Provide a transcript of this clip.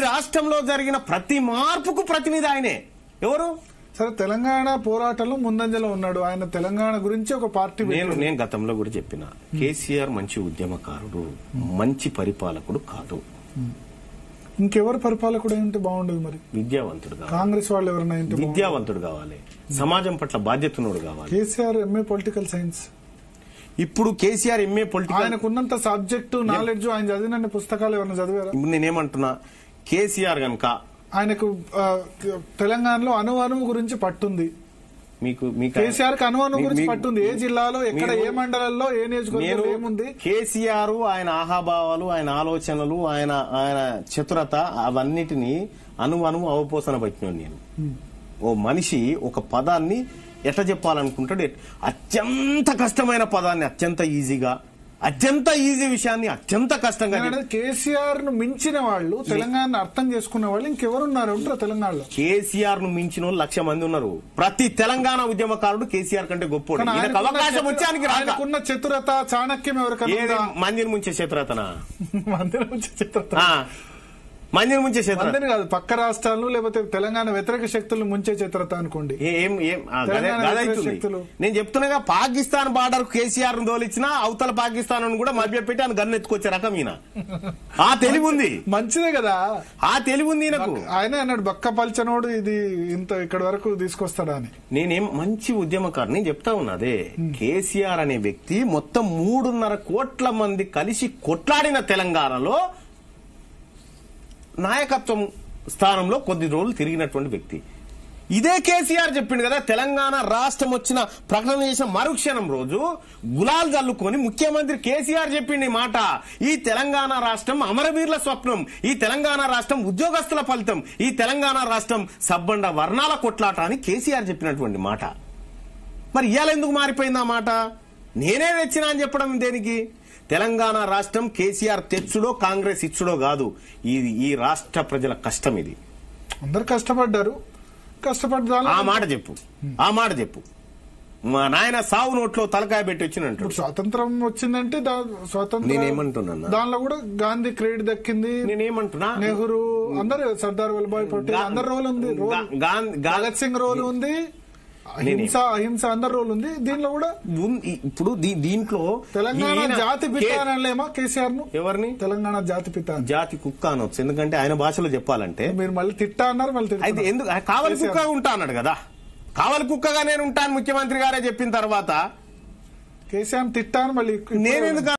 రాష్ట్రంలో జరిగిన ప్రతి మార్పుకు ప్రతినిధి ఆయనే ఎవరు సరే తెలంగాణ పోరాటంలో ముందంజలో ఉన్నాడు ఆయన తెలంగాణ గురించి ఒక పార్టీ నేను పెట్టాడు. నేను గతంలో కూడా చెప్పిన కేసీఆర్ మంచి ఉద్యమకారుడు మంచి పరిపాలకుడు కాదు ఇంకెవరు పరిపాలకుడు ఉంటే బాగుండదు మరి విద్యావంతుడు కావాలి కాంగ్రెస్ వాళ్ళు ఎవరైనా ఉంటే బాగుండదు. విద్యావంతుడు కావాలి సమాజం పట్ల బాధ్యతనుడు కావాలి కేసీఆర్ ఎంఏ పొలిటికల్ సైన్స్ ఇప్పుడు కేసీఆర్ ఎంఏ పొలిటికల్ ఆయనకు ఉన్నంత సబ్జెక్టు నాలెడ్జ్ ఆయన చదివిన పుస్తకాలు ఎవరైనా చదివారా ఇప్పుడు నేనేమంటున్నా కేసీఆర్ గనక ఆయనకు ఆ, తెలంగాణలో అణు అణువు గురించి పట్టుంది మీకు మీకు కేసీఆర్ కు అణు అణువు మీ- గురించి మీ- పట్టుంది ఏ జిల్లాలో ఎక్కడ ఏ మీరు- మండలంలో ఏ నేను నియోజకవర్గంలో ఏముంది కేసీఆర్ ఆయన ఆహాభావాలు ఆయన ఆలోచనలు ఆయన ఆయన చతురత అవన్నిటిని అణు అణువు అవపోసన పట్టినాను నేను ఓ మనిషి ఒక పదాన్ని ఎట్లా చెప్పాలనుకుంటాడు ఎట్- అత్యంత కష్టమైన పదాన్ని అత్యంత ఈజీగా అత్యంత ఈజీ విషయాన్ని అత్యంత కష్టంగా నేను అనేది కేసీఆర్ ను మించిన వాళ్ళు తెలంగాణ అర్థం చేసుకున్న వాళ్ళు ఇంకెవరున్నారు ఉంటారు తెలంగాణలో కేసీఆర్ ను మించిన వాళ్ళు లక్ష మంది ఉన్నారు ప్రతి తెలంగాణ ఉద్యమకారుడు కేసీఆర్ కంటే గొప్పోడు కానీ ఈయనకు ఆయనకున్న అవకాశం చతుర- వచ్చి ఆయనకి రాక ఆయనకున్న చతురత చాణక్యం ఎవరికైనా ఏది ఉందా? మందిని ముంచే చేతురతనా మందిరం వచ్చే చతురత ఆ, మందిని ముంచే చేతురత మందిని కాదు పక్క రాష్ట్రాలను లేకపోతే తెలంగాణ వ్యతిరేక శక్తులను ముంచే చతురత అనుకోండి ఏ- ఏం ఏం ఆ, గదే- తెలంగాణ గదే వ్యతిరేక అవుతుంది. శక్తులు. నేను చెప్తున్నాగా పాకిస్తాన్ బార్డర్ కేసీఆర్ ను దోలిచ్చినా అవతల పాకిస్తాన్ ను కూడా మభ్యపెట్టి ఆయన గన్ను ఎత్తుకొచ్చే రకం ఈయన ఆ తెలివి ఉంది మంచిదే కదా ఆ తెలివి ఉంది ఈయనకు ఆయన అన్నాడు బక్క పల్చనోడు ఇది ఇంత ఇక్కడ వరకు తీసుకొస్తాడా అని నేనేం మంచి ఉద్యమకారు నేను చెప్తా ఉన్నదే కేసీఆర్ అనే వ్యక్తి మొత్తం మూడున్నర కోట్ల మంది కలిసి కొట్లాడిన తెలంగాణలో నాయకత్వం స్థానంలో కొద్ది రోజులు తిరిగినటువంటి వ్యక్తి ఇదే కేసీఆర్ చెప్పిండు కదా తెలంగాణ రాష్ట్రం వచ్చిన ప్రకటన చేసిన మరుక్షణం రోజు గులాల్ జల్లుకొని ముఖ్యమంత్రి కేసీఆర్ చెప్పిండు ఈ మాట ఈ తెలంగాణ రాష్ట్రం అమరవీరుల స్వప్నం ఈ తెలంగాణ రాష్ట్రం ఉద్యోగస్తుల ఫలితం ఈ తెలంగాణ రాష్ట్రం సబ్బండ వర్ణాల కొట్లాట అని కేసీఆర్ చెప్పినటువంటి మాట మరి ఇవాళ ఎందుకు మారిపోయింది ఆ మాట నేనే తెచ్చినా అని చెప్పడం దేనికి తెలంగాణ రాష్ట్రం కేసీఆర్ తెచ్చుడో కాంగ్రెస్ ఇచ్చుడో కాదు ఇది ఈ రాష్ట్ర ప్రజల కష్టం ఇది అందరు కష్టపడ్డారు కష్టపడ్డ ఆ మాట చెప్పు ఆ మాట చెప్పు మా నాయన సావు నోట్లో తలకాయ పెట్టి వచ్చినట్టు ఇప్పుడు స్వాతంత్రం వచ్చిందంటే దా- స్వాతంత్రం నేనేమంటున్నాను? దానిలో కూడా గాంధీ క్రెడిట్ దక్కింది నేనేమంటున్నా నెహ్రూ అందరు సర్దార్ వల్లభాయ్ పటేల్ గా- అందరి రోల్ ఉంది రోల్ గా- గా- గా- భగత్ సింగ్ రోల్ ఉంది హింస అహింస అందరి రోల్ ఉంది దీనిలో కూడా ఉన్- ఇప్పుడు దీ- దీంట్లో తెలంగాణ ఈయన జాతి పిత కే- అనలేమా కేసీఆర్ ను ఎవరిని తెలంగాణ జాతి పిత అని. జాతి కుక్క అనొచ్చు ఎందుకంటే ఆయన భాషలో చెప్పాలంటే మీరు మళ్ళీ తిట్టా అన్నారు మళ్ళీ అయితే తిట్టుకున్నారు. ఎందుకు కావలి కుక్కగా ఉంటా అన్నాడు కదా కావలి కుక్కగా నేను ఉంటాను ముఖ్యమంత్రి గారే చెప్పిన తర్వాత కేసీఆర్ తిట్టా అని మళ్ళీ నేనెందుకు